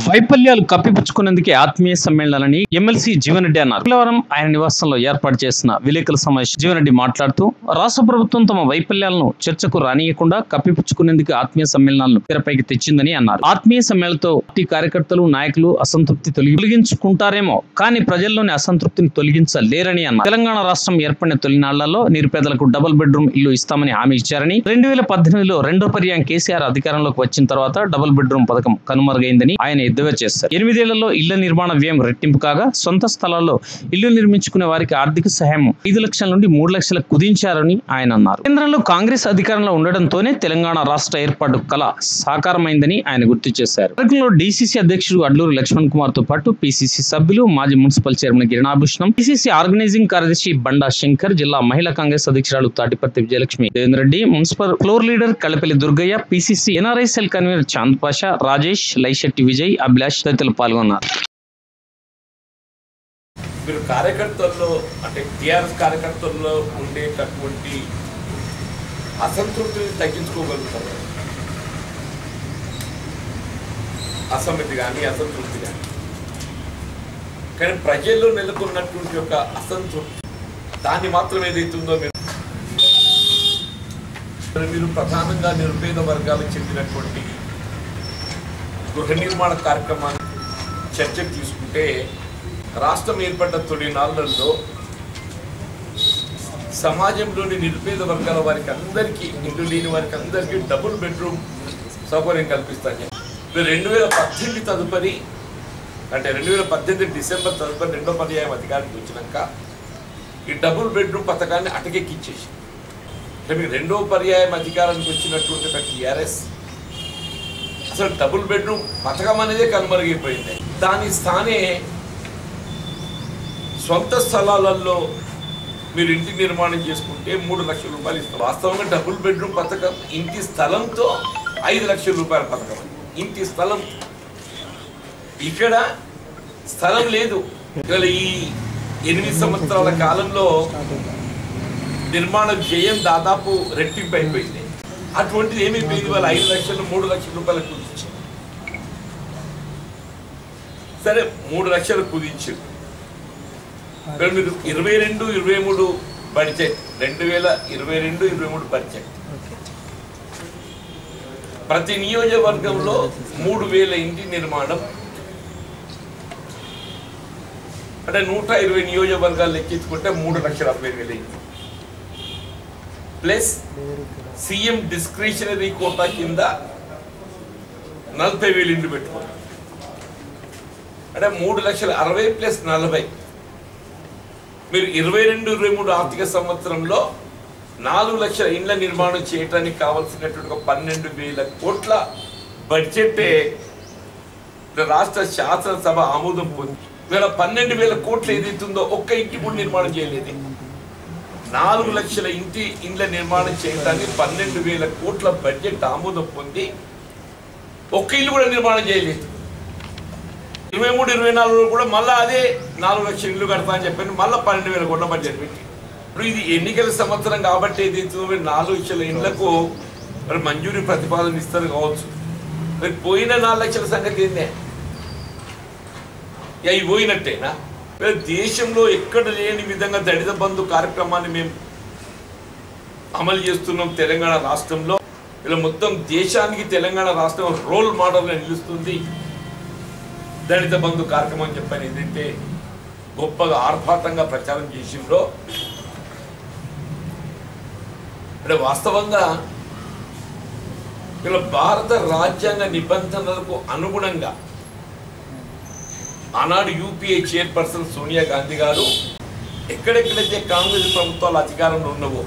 వైఫల్యాలు కప్పిపుచ్చుకునేందుకే ఆత్మీయ సమ్మేళనాలని ఎమ్మెల్సీ జీవన్ రెడ్డి అన్నారు మంగళవారం ఆయన నివాసంలో ఏర్పాటు చేసిన విలేకరుల సమావేశం జీవన్ రెడ్డి మాట్లాడుతూ రాష్ట్ర ప్రభుత్వం తమ వైఫల్యాలను చర్చకు రానియకుండా కప్పిపుచ్చుకునేందుకు ఆత్మీయ సమ్మేళనాలను తెరపైకి తెచ్చిందని అన్నారు ఆత్మీయ సమ్మేళనతో పార్టీ కార్యకర్తలు నాయకులు అసంతృప్తి తొలగి తొలగించుకుంటారేమో కానీ ప్రజల్లోని అసంతృప్తిని తొలగించలేరని అన్నారు తెలంగాణ రాష్ట్రం ఏర్పడిన తొలినాళ్లలో నిరుపేదలకు డబుల్ బెడ్రూమ్ ఇల్లు ఇస్తామని హామీ ఇచ్చారని రెండు వేల పద్దెనిమిదిలో రెండో పర్యాయం కేసీఆర్ అధికారంలోకి వచ్చిన తర్వాత డబుల్ బెడ్రూమ్ పథకం కనుమరుగైందని ఆయన ఎద్దుగా చేశారు ఎనిమిదేళ్లలో ఇళ్ల నిర్మాణ వ్యయం రెట్టింపు కాగా సొంత స్థలాల్లో ఇల్లు నిర్మించుకునే వారికి ఆర్థిక సహాయం ఐదు లక్షల నుండి మూడు లక్షలకు కుదించారని ఆయన అన్నారు కేంద్రంలో కాంగ్రెస్ అధికారంలో ఉండడంతోనే తెలంగాణ రాష్ట్ర ఏర్పాటు కళ సాకారమైందని ఆయన గుర్తు చేశారు కార్యక్రమంలో డీసీసీ అధ్యక్షుడు అడ్లూరు లక్ష్మణ్ కుమార్ తో పాటు పీసీసీ సభ్యులు మాజీ municipal chairman Girinabhushanam PCC organising కార్యదర్శి బండా శంకర్ జిల్లా మహిళా కాంగ్రెస్ అధ్యక్షురాలు Tatipatti Vijayalakshmi Devendra Reddy municipal floor leader Kalapalli Durgaiah PCC NRI cell convener Chand Pasha Rajesh Laishetti Vijay Abhilash తదితరులు పాల్గొన్నారు మీరు కార్యకర్తల్లో అంటే టీఆర్ఎస్ కార్యకర్తల్లో ఉండేటటువంటి అసంతృప్తిని తగ్గించుకోగలుగుతారు అసమ్మతి కానీ అసంతృప్తి కానీ కానీ ప్రజల్లో నెలకొన్నటువంటి యొక్క అసంతృప్తి దాన్ని మాత్రం ఏదైతుందో మీరు మరి మీరు ప్రధానంగా నిరుపేద వర్గాలకు చెందినటువంటి గృహ నిర్మాణ కార్యక్రమాన్ని చర్చకు తీసుకుంటే రాష్ట్రం ఏర్పడ్డ తొలి నాళ్ళల్లో సమాజంలోని నిరుపేద వర్గాల వారికి అందరికీ ఇల్లు లేని వారికి అందరికీ డబుల్ బెడ్రూమ్ సౌకర్యం కల్పిస్తాను రెండు వేల పద్దెనిమిది తదుపరి అంటే రెండు వేల పద్దెనిమిది డిసెంబర్ తదుపరి రెండో పర్యాయం అధికారికి వచ్చినాక ఈ డబుల్ బెడ్రూమ్ పథకాన్ని అటకెక్కించేసి అంటే మీకు రెండో పర్యాయం అధికారానికి వచ్చినటువంటి ఒక టీఆర్ఎస్ అసలు డబుల్ బెడ్రూమ్ పథకం అనేదే కనుమరుగైపోయింది దాని స్థానే సొంత స్థలాలలో మీరు ఇంటి నిర్మాణం చేసుకుంటే మూడు లక్షల రూపాయలు ఇస్తారు వాస్తవంగా డబుల్ బెడ్రూమ్ పథకం ఇంటి స్థలంతో ఐదు లక్షల రూపాయల పథకం ఇంటి స్థలం ఇక్కడ స్థలం లేదు ఇవాళ ఈ ఎనిమిది సంవత్సరాల కాలంలో నిర్మాణ వ్యయం దాదాపు రెట్టింపు అయిపోయింది అటువంటిది ఏమైపోయింది వాళ్ళ ఐదు లక్షలు మూడు లక్షల రూపాయలు కుదించారు సరే మూడు లక్షలు కుదించారు ఇక్కడ మీరు ఇరవై రెండు ఇరవై మూడు బడ్జెట్ రెండు వేల ఇరవై రెండు ఇరవై మూడు బడ్జెట్ ప్రతి నియోజకవర్గంలో మూడు వేల ఇంటి నిర్మాణం అంటే నూట ఇరవై నియోజకవర్గాలు లెక్కించుకుంటే మూడు లక్షల అరవై వేల ఇంటి ప్లస్ సీఎం డిస్క్రిషనరీ కోటా కింద నలభై వేలు ఇండ్లు పెట్టుకోండి అంటే మూడు లక్షల అరవై ప్లస్ నలభై మీరు ఇరవై రెండు ఇరవై మూడు ఆర్థిక సంవత్సరంలో నాలుగు లక్షల ఇండ్ల నిర్మాణం చేయడానికి కావాల్సినటువంటి ఒక పన్నెండు వేల కోట్ల బడ్జెటే రాష్ట్ర శాసనసభ ఆమోదం పొంది వీళ్ళ పన్నెండు వేల కోట్లు ఏదైతుందో ఒక్క ఇంటి కూడా నిర్మాణం చేయలేదు నాలుగు లక్షల ఇంటి ఇండ్ల నిర్మాణం చేయడానికి పన్నెండు వేల కోట్ల బడ్జెట్ ఆమోదం పొంది ఒక్క ఇల్లు కూడా నిర్మాణం చేయలేదు ఇరవై మూడు ఇరవై నాలుగులో కూడా మళ్ళీ అదే నాలుగు లక్షల ఇల్లు కడతా అని చెప్పి మళ్ళీ పన్నెండు వేల కోట్ల బడ్జెట్ పెట్టి ఇప్పుడు ఇది ఎన్నికల సంవత్సరం కాబట్టి ఏదైతుందో మీరు నాలుగు లక్షల ఇండ్లకు మరి మంజూరీ ప్రతిపాదన ఇస్తారు కావచ్చు మరి పోయిన నాలుగు లక్షల సంగతి ఏందే ఇక అవి పోయినట్టేనా మరి దేశంలో ఎక్కడ లేని విధంగా దళిత బంధు కార్యక్రమాన్ని మేము అమలు చేస్తున్నాం తెలంగాణ రాష్ట్రంలో ఇలా మొత్తం దేశానికి తెలంగాణ రాష్ట్రం రోల్ మోడల్గా నిలుస్తుంది దళిత బంధు కార్యక్రమం చెప్పని ఏదైతే గొప్పగా ఆర్భాటంగా ప్రచారం చేసిండ్రో అంటే వాస్తవంగా ఇలా భారత రాజ్యాంగ నిబంధనలకు అనుగుణంగా ఆనాడు యూపీఏ చైర్పర్సన్ సోనియా గాంధీ గారు ఎక్కడెక్కడైతే కాంగ్రెస్ ప్రభుత్వాలు అధికారంలో ఉన్నవో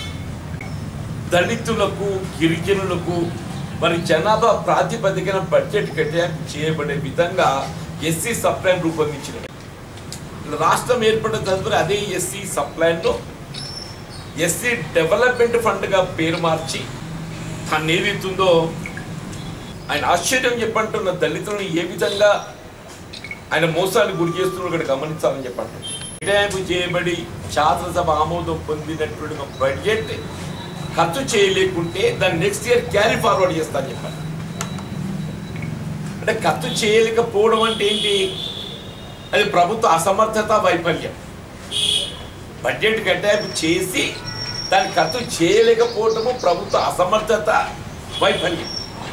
దళితులకు గిరిజనులకు మరి జనాభా ప్రాతిపదికన బడ్జెట్ కేటాయింపు చేయబడే విధంగా ఎస్సీ సప్లైన్ రూపొందించిన రాష్ట్రం ఏర్పడిన తదుపరి అదే ఎస్సీ సప్లైన్ను ఎస్సీ డెవలప్మెంట్ ఫండ్గా పేరు మార్చి దాన్ని ఏదైతుందో ఆయన ఆశ్చర్యం చెప్పంటున్న దళితులను ఏ విధంగా ఆయన మోసాన్ని గురి చేస్తున్నాడు ఇక్కడ గమనించాలని చెప్పండి కేటాయింపు చేయబడి శాసనసభ ఆమోదం పొందినటువంటి ఒక బడ్జెట్ ఖర్చు చేయలేకుంటే దాన్ని నెక్స్ట్ ఇయర్ క్యారీ ఫార్వర్డ్ చేస్తా అని చెప్పాను అంటే ఖర్చు చేయలేకపోవడం అంటే ఏంటి అది ప్రభుత్వ అసమర్థత వైఫల్యం బడ్జెట్ కేటాయింపు చేసి దాన్ని ఖర్చు చేయలేకపోవటము ప్రభుత్వ అసమర్థత వైఫల్యం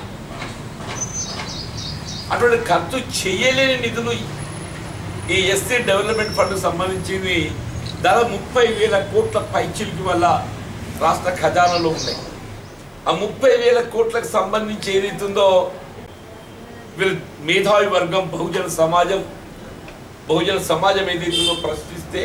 అటువంటి ఖర్చు చేయలేని నిధులు ఈ ఎస్సీ డెవలప్మెంట్ ఫండ్ సంబంధించింది దాదాపు ముప్పై వేల కోట్ల పైచిలికి వల్ల రాష్ట్ర ఖజానాలో ఉన్నాయి ఆ ముప్పై వేల కోట్లకు సంబంధించి ఏదైతుందో వీళ్ళు మేధావి వర్గం బహుజన సమాజం బహుజన సమాజం ఏదైతుందో ప్రశ్నిస్తే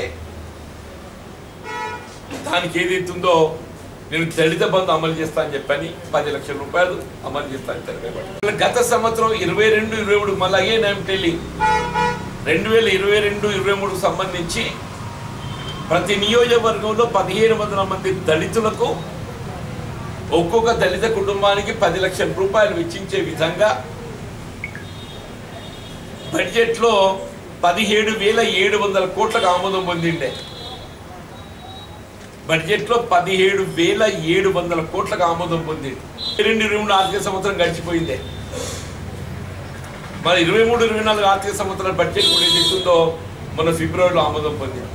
దానికి ఏదైతుందో నేను దళిత బంధు అమలు చేస్తా అని చెప్పని పది లక్షల రూపాయలు అమలు చేస్తా అని తెలియబడి గత సంవత్సరం ఇరవై రెండు ఇరవై మూడు మళ్ళీ అగే నేను టెల్లి రెండు వేల ఇరవై రెండు ఇరవై మూడుకు సంబంధించి ప్రతి నియోజకవర్గంలో పదిహేను వందల మంది దళితులకు ఒక్కొక్క దళిత కుటుంబానికి పది లక్షల రూపాయలు వెచ్చించే విధంగా బడ్జెట్లో పదిహేడు వేల ఏడు వందల కోట్లకు ఆమోదం పొందిండే బడ్జెట్లో పదిహేడు వేల ఏడు వందల కోట్లకు ఆమోదం పొందింది రెండు ఇరవై మూడు ఆర్థిక సంవత్సరం గడిచిపోయిందే మరి ఇరవై మూడు ఇరవై నాలుగు ఆర్థిక సంవత్సరాల బడ్జెట్ కూడా ఏదైతుందో మన ఫిబ్రవరిలో ఆమోదం పొందింది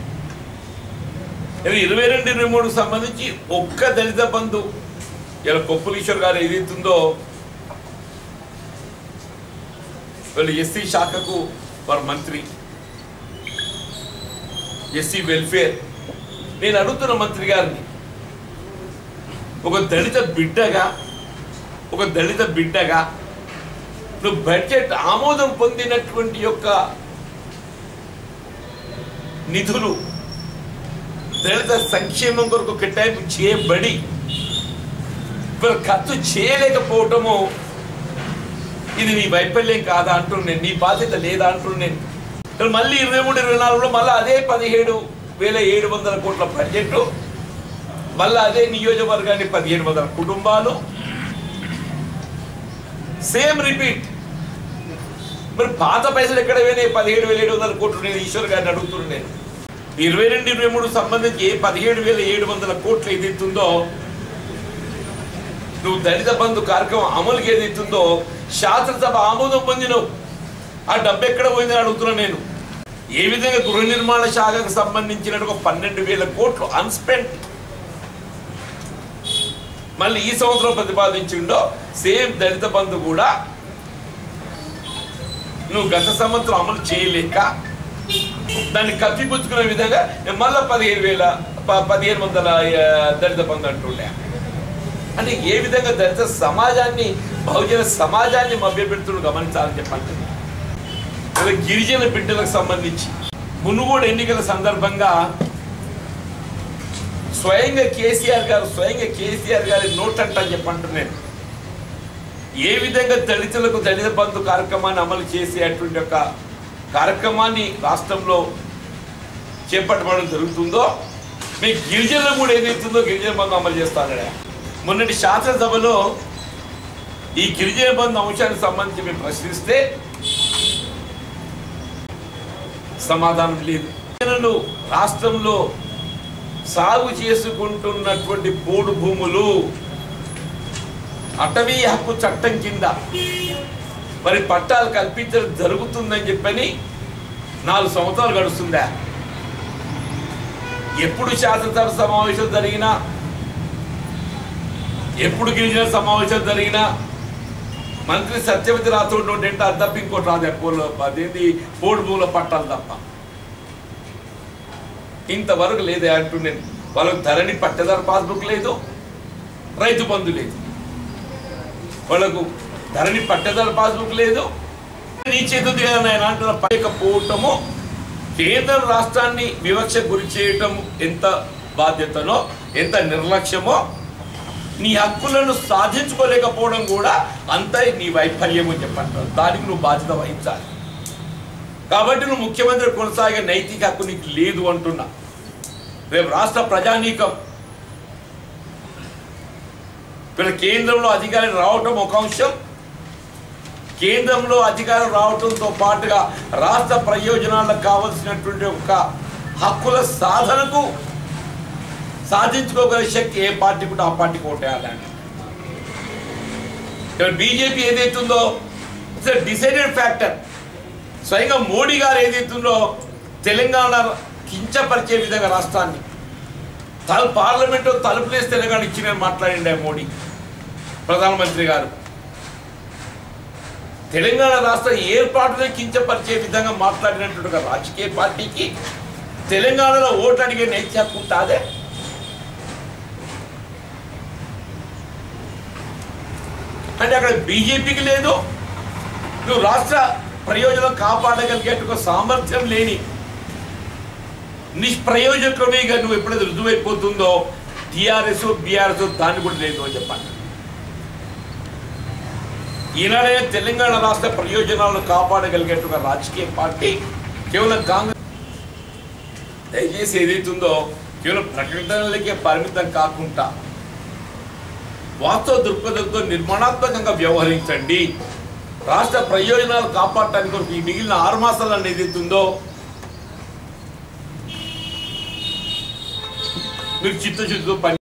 ఇది ఇరవై రెండు ఇరవై మూడు సంబంధించి ఒక్క దళిత బంధు ఇలా కొప్పులీశ్వర్ గారు ఏదైతుందో వీళ్ళు ఎస్సీ శాఖకు వారు మంత్రి ఎస్సీ వెల్ఫేర్ నేను అడుగుతున్న మంత్రి గారిని ఒక దళిత బిడ్డగా ఒక దళిత బిడ్డగా నువ్వు బడ్జెట్ ఆమోదం పొందినటువంటి యొక్క నిధులు దళిత సంక్షేమం కొరకు కేటాయింపు చేయబడి ఇప్పుడు ఖర్చు చేయలేకపోవటము ఇది నీ వైఫల్యం కాదా అంటున్నాను నీ బాధ్యత లేదా అంటున్నాను ఇక్కడ మళ్ళీ ఇరవై మూడు ఇరవై నాలుగులో మళ్ళీ అదే పదిహేడు వేల ఏడు వందల కోట్ల బడ్జెట్ మళ్ళీ అదే నియోజకవర్గాన్ని పదిహేడు వందల కుటుంబాలు సేమ్ రిపీట్ మరి పాత పైసలు ఎక్కడ పోయినాయి పదిహేడు వేల ఏడు వందల కోట్లు నేను ఈశ్వర్ గారిని అడుగుతున్నాను నేను ఇరవై రెండు ఇరవై మూడు సంబంధించి ఏ పదిహేడు వేల ఏడు వందల కోట్లు ఏదైతుందో నువ్వు దళిత బంధు కార్యక్రమం అమలుకి ఏదైతుందో శాసనసభ ఆమోదం పొందినవు ఆ డబ్బు ఎక్కడ పోయిందని అడుగుతున్నా నేను ఏ విధంగా గృహ నిర్మాణ శాఖకు సంబంధించిన ఒక పన్నెండు వేల కోట్లు అన్స్పెంట్ మళ్ళీ ఈ సంవత్సరం ప్రతిపాదించిండో సేమ్ దళిత బంధు కూడా నువ్వు గత సంవత్సరం అమలు చేయలేక దాన్ని కప్పిపుచ్చుకునే విధంగా నేను మళ్ళా పదిహేను వేల ప- పదిహేను వందల ఆ, దళిత బంధు అంటుండే అంటే ఏ విధంగా దళిత సమాజాన్ని బహుజన సమాజాన్ని మభ్యపెడుతున్న గమనించాలని చెప్పండి అదే గిరిజన బిడ్డలకు సంబంధించి మునుగోడు ఎన్నికల సందర్భంగా స్వయంగా కేసీఆర్ గారు స్వయంగా కేసీఆర్ గారి నోట్ అంట అని చెప్పంటున్నాను ఏ విధంగా దళితులకు దళిత బంధు కార్యక్రమాన్ని అమలు చేసేటువంటి ఒక కార్యక్రమాన్ని రాష్ట్రంలో చేపట్టడం జరుగుతుందో మీ గిరిజనులు కూడా ఏదైతుందో గిరిజన బంధు అమలు చేస్తానడా మొన్నటి శాసనసభలో ఈ గిరిజన బంధు అంశానికి సంబంధించి మేము ప్రశ్నిస్తే సమాధానం లేదు గిరిజనులు రాష్ట్రంలో సాగు చేసుకుంటున్నటువంటి పోడు భూములు అటవీ హక్కు చట్టం కింద మరి పట్టాలు కల్పించడం జరుగుతుందని చెప్పని నాలుగు సంవత్సరాలు గడుస్తుందా ఎప్పుడు శాసనసభ సమావేశం జరిగినా ఎప్పుడు గిరిజన సమావేశం జరిగినా మంత్రి సత్యవతి రాథోడ్ నోటి అంటే అది తప్ప ఇంకోటి రాదు ఎక్కువ అదేంటి పోడు భూముల పట్టాలు తప్ప ఇంతవరకు లేదే అంటున్నాను వాళ్ళకి ధరణి పట్టదారు పాస్బుక్ లేదు రైతు బంధు లేదు వాళ్ళకు ధరణి పట్టదారు పాస్బుక్ లేదు నీ చేతుంది కదా నేను అంటున్న పడకపోవటము కేంద్ర రాష్ట్రాన్ని వివక్ష గురి చేయటం ఎంత బాధ్యతనో ఎంత నిర్లక్ష్యమో నీ హక్కులను సాధించుకోలేకపోవడం కూడా అంత నీ వైఫల్యం అని చెప్పంటారు దానికి నువ్వు బాధ్యత వహించాలి కాబట్టి నువ్వు ముఖ్యమంత్రి కొనసాగే నైతిక హక్కు నీకు లేదు అంటున్నా రేపు రాష్ట్ర ప్రజానీకం ఇక్కడ కేంద్రంలో అధికారం రావటం ఒక అంశం కేంద్రంలో అధికారం రావటంతో పాటుగా రాష్ట్ర ప్రయోజనాలకు కావలసినటువంటి ఒక హక్కుల సాధనకు సాధించుకోగల శక్తి ఏ పార్టీకి ఉంటే ఆ పార్టీకి ఓటేయాలని ఇక్కడ బీజేపీ ఏదైతుందో ఇట్స్ డిసైడెడ్ ఫ్యాక్టర్ స్వయంగా మోడీ గారు ఏదైతుందో తెలంగాణ కించపరిచే విధంగా రాష్ట్రాన్ని తల పార్లమెంట్ తలుపులేసి తెలంగాణ ఇచ్చిన మాట్లాడిండే మోడీ ప్రధానమంత్రి గారు తెలంగాణ రాష్ట్ర ఏర్పాటునే కించపరిచే విధంగా మాట్లాడినటువంటి ఒక రాజకీయ పార్టీకి తెలంగాణలో ఓటు అడిగే నైతి హక్కు ఉంటుందే అంటే అక్కడ బీజేపీకి లేదు నువ్వు రాష్ట్ర ప్రయోజనం కాపాడగలిగేట సామర్థ్యం లేని నిష్ప్రయోజకమేగా నువ్వు ఎప్పుడైతే రుజువైపోతుందో టీఆర్ఎస్ బీఆర్ఎస్ దాన్ని కూడా లేదు అని చెప్పండి ఈనాడైనా తెలంగాణ రాష్ట్ర ప్రయోజనాలను కాపాడగలిగేట రాజకీయ పార్టీ కేవలం కాంగ్రెస్ దయచేసి ఏదైతుందో కేవలం ప్రకటనలకే పరిమితం కాకుండా వాస్తవ దృక్పథంతో నిర్మాణాత్మకంగా వ్యవహరించండి రాష్ట్ర ప్రయోజనాలు కాపాడటానికి కొరకు ఈ మిగిలిన ఆరు మాసాలను ఏదైతుందో మీరు చిత్తశుద్ధితో పని